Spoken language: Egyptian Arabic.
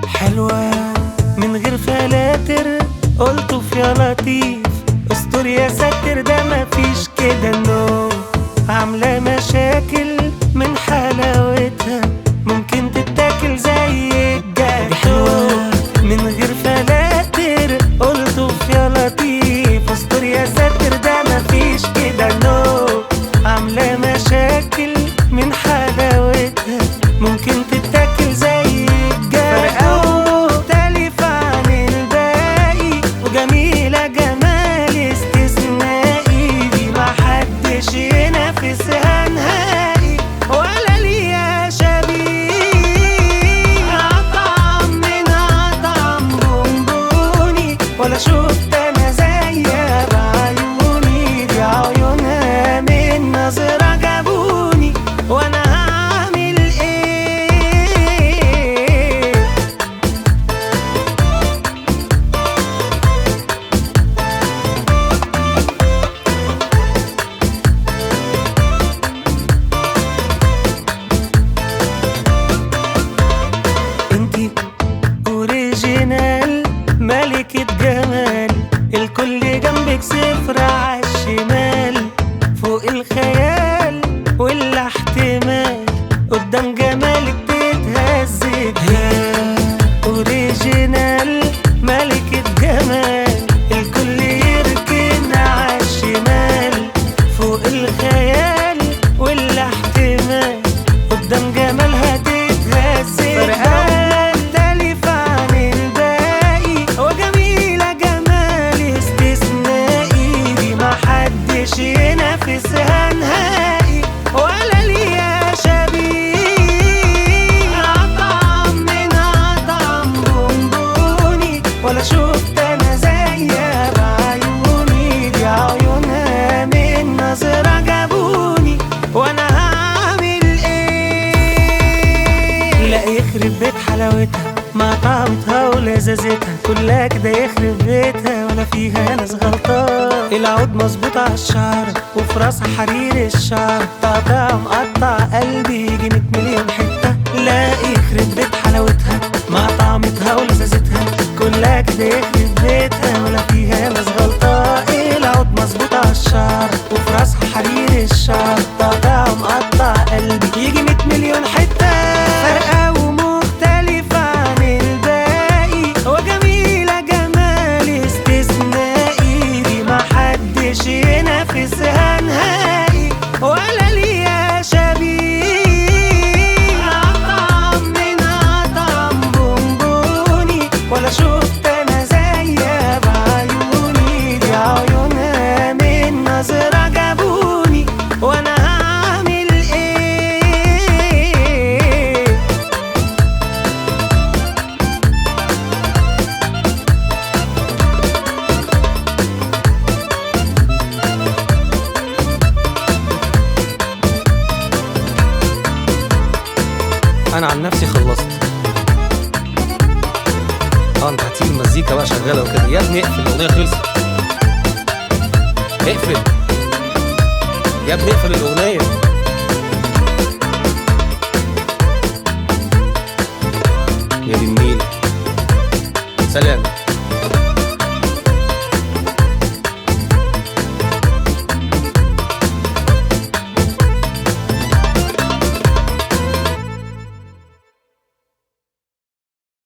حلوة من غير فلاتر قلته في يا لطيف استر يا ساتر ده مفيش كده نو عاملة مشاكل من حلاوتها ممكن تتاكل زي الجاتو من غير فلاتر قلته في يا لطيف استر يا ساتر ده مفيش كده نو عاملة مشاكل من حلاوتها ممكن تتاكل زي الجاتو مختلفة عن الباقي وجميلة جمال استثنائي دي محدش ينافسها نهائي ولا ليها شبيه أطعم منها طعم بونبوني ولا شفت أنا زيها بعيوني دي عيونها من نظرة جابوني وأنا هعمل إيه انتي اوريجينال ملكة جمال الكل جنبك صفر عالشمال فوق الخيال ولا احتمال قدام جمالك تتهز هي اوريجينال ملكة جمال الكل يركن عالشمال فوق الخيال ولا احتمال قدام جمالها تتهز مختلفة عن الباقي وجميلة جمال استثنائي دي محدش ينافسها نهائي ولا ليها شبيه أطعم منها طعم بونبوني ولا شفت أنا زيها بعيوني دي عيونها من نظرة جابوني وأنا هعمل إيه لا يخرب بيت حلاوتها مع طعمتها ولذاذتها كلها كده يخرب بيتها ولا فيها ناس غلطان العود مظبوط على الشعر وفي راسها حرير الشعر تقطع مقطع قلبي يجي 100 مليون حتة لا يخرب بيت حلاوتها مع طعمتها ولذاذتها كلها كده يخرب بيتها ولا فيها ناس غلطان العود مظبوط على الشعر وفي راسها حرير الشعر تقطع مقطع قلبي يجي 100 مليون حتة فارقة ومختلفة عن الباقي وجميلة جمال استثنائي دي محدش ينافسها نهائي ولا ليها شبيه أطعم منها طعم بونبوني ولا شفت أنا زيها بعيوني دي عيونها من نظرة جابوني وأنا هعمل إيه انا عن نفسي خلصت اه انت هتسيب المزيكا بقى شغاله وكده يا ابني اقفل الاغنيه خلصت اقفل يا ابني اقفل الاغنيه يا دي النيل سلام